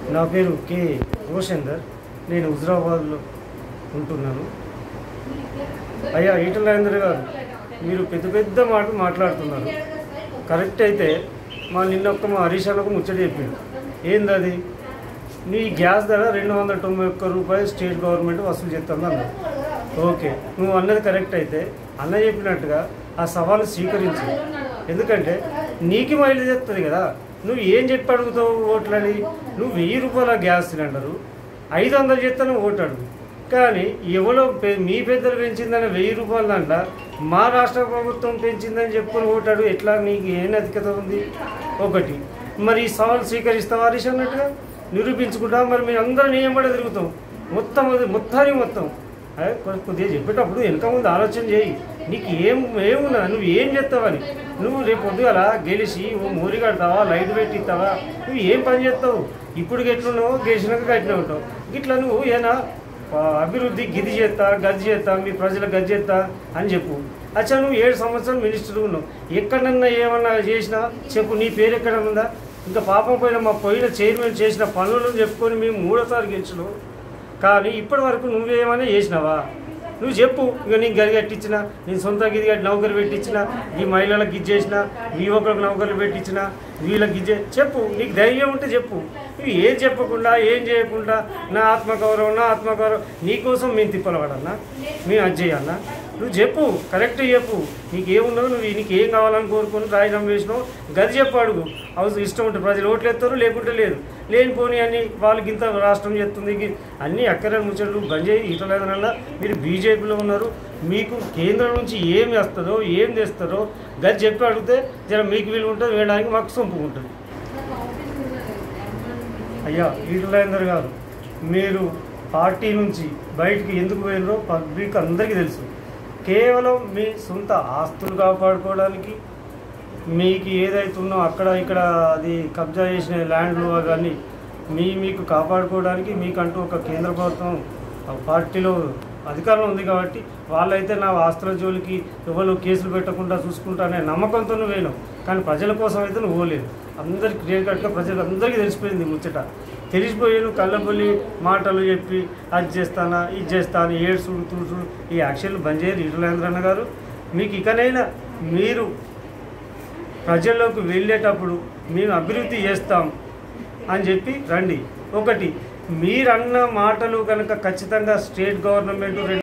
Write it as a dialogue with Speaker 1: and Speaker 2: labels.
Speaker 1: నా పేరు కే రోషందర్ నేను హుజరాబాద్లో ఉంటున్నాను అయ్యా ఈటల రాజేందర్ గారు మీరు పెద్ద పెద్ద మాటలు మాట్లాడుతున్నారు కరెక్ట్ అయితే మా నిన్న ఒక్క మా హరీష్ అన్నకు ముచ్చట చెప్పిండు ఏంది అది నీ గ్యాస్ ధర రెండు వందల తొంభై ఒక్క రూపాయలు స్టేట్ గవర్నమెంట్ వసూలు చేస్తుంది అన్నారు ఓకే నువ్వు అన్నది కరెక్ట్ అయితే అన్న చెప్పినట్టుగా ఆ సవాలు స్వీకరించు ఎందుకంటే నీకు మైలేజ్ చెప్తుంది కదా నువ్వు ఏం చెప్పి అడుగుతావు ఓట్లని నువ్వు వెయ్యి రూపాయల గ్యాస్ సిలిండరు ఐదు వందలు చెప్తాను ఓటు అడుగు కానీ ఎవరో పె- మీ పెద్దలు పెంచిందని వెయ్యి రూపాయలు దండ మా రాష్ట్ర ప్రభుత్వం పెంచిందని చెప్పుకొని ఓటు అడుగు ఎట్లా నీకు ఏ నతికత ఉంది ఒకటి మరి ఈ సవాల్ స్వీకరిస్తావా హరీష్ అన్నట్టుగా నిరూపించుకుంటా మరి మేము అందరం నియమపడే తిరుగుతాం మొత్తం అది మొత్తానికి మొత్తం అదే కొ- కొద్దిగా చెప్పేటప్పుడు వెనక ముందు ఆలోచన చేయి నీకు ఏం ఏమున్నా నువ్వు ఏం చేస్తావని నువ్వు రేపు పొద్దుగల గెలిచి ఓ మూరి కడతావా లైట్ పెట్టిస్తావా నువ్వు ఏం పని చేస్తావు ఇప్పుడు ఎట్లున్నావో గెలిచినాక కట్టిన ఉంటావు ఇట్లా నువ్వు ఏనా ఆ, అభివృద్ధి గిది చేస్తా గది చేస్తా మీ ప్రజలకు గది చేస్తా అని చెప్పు అచ్చా నువ్వు ఏడు సంవత్సరాలు మినిస్టర్ ఉన్నావు ఎక్కడన్నా ఏమన్నా చేసినా చెప్పు నీ పేరు ఎక్కడ ఉందా ఇంకా పాపం పోయిన మా పోయిన చైర్మన్ చేసిన పనులను చెప్పుకొని మేము మూడోసారి గెలిచినాం కానీ ఇప్పటి వరకు నువ్వేమైనా చేసినావా నువ్వు చెప్పు ఇక నీకు గది కట్టించిన నేను సొంత గిది కట్టి నౌకరు పెట్టించిన ఈ మహిళలకు గిజ్ చేసిన ఈ యువకులకు నౌకర్లు పెట్టించిన వీళ్ళకి గిజ్జే చెప్పు నీకు ధైర్యం ఉంటే చెప్పు నువ్వు ఏం చెప్పకుండా ఏం చేయకుండా నా ఆత్మగౌరవం నా ఆత్మగౌరవం నీకోసం మేము తిప్పలవాడన్నా మేము అది చేయాలన్నా నువ్వు చెప్పు కరెక్ట్ చెప్పు నీకు ఏమున్నావు నువ్వు నీకు ఏం కావాలని కోరుకొని రాజీనామా వేసినావు గది చెప్పు అడుగు అవసరం ఇష్టం ఉంటే ప్రజలు ఓట్లు ఎత్తారు లేకుంటే లేదు లేనిపోని అన్ని వాళ్ళకి ఇంత రాష్ట్రం చేస్తుంది గి- అన్ని అక్కర ముచ్చట్లు బంద్ చేయి ఇటలేదనల్లా మీరు బీజేపీలో ఉన్నారు మీకు కేంద్రం నుంచి ఏమి వస్తుందో ఏం తెస్తుందో గది చెప్పి అడిగితే జర మీకు వీలు ఉంటుంది వేయడానికి మాకు సొంపు ఉంటుంది అయ్యా ఈటలేందర్ గారు మీరు పార్టీ నుంచి బయటికి ఎందుకు పోయినరో పబ్లిక్ అందరికీ తెలుసు కేవలం మీ సొంత ఆస్తులు కాపాడుకోవడానికి మీకు ఏదైతే ఉన్నో అక్కడ ఇక్కడ అది కబ్జా చేసిన ల్యాండ్లు అవన్నీ మీ మీకు కాపాడుకోవడానికి మీకంటూ ఒక కేంద్ర ప్రభుత్వం ఆ పార్టీలో అధికారం ఉంది కాబట్టి వాళ్ళైతే నా ఆస్తుల జోలికి ఎవరు కేసులు పెట్టకుండా చూసుకుంటానే నమ్మకంతో పోయినావు కానీ ప్రజల కోసం అయితే నువ్వు పోలేదు అందరికి క్లియర్ కట్గా ప్రజలకు అందరికీ తెలిసిపోయింది ఈ ముచ్చట తెలిసిపోయాను కళ్ళబొల్లి మాటలు చెప్పి అది చేస్తానా ఇది చేస్తాను ఏడ్చుడు తుడుచుడు ఈ యాక్షన్లు బంద్ చేయరు ఇరులేంద్రన్న గారు మీకు ఇకనైనా మీరు ప్రజల్లోకి వెళ్ళేటప్పుడు మేము అభివృద్ధి చేస్తాం అని చెప్పి రండి ఒకటి మీరన్న మాటలు కనుక ఖచ్చితంగా స్టేట్ గవర్నమెంట్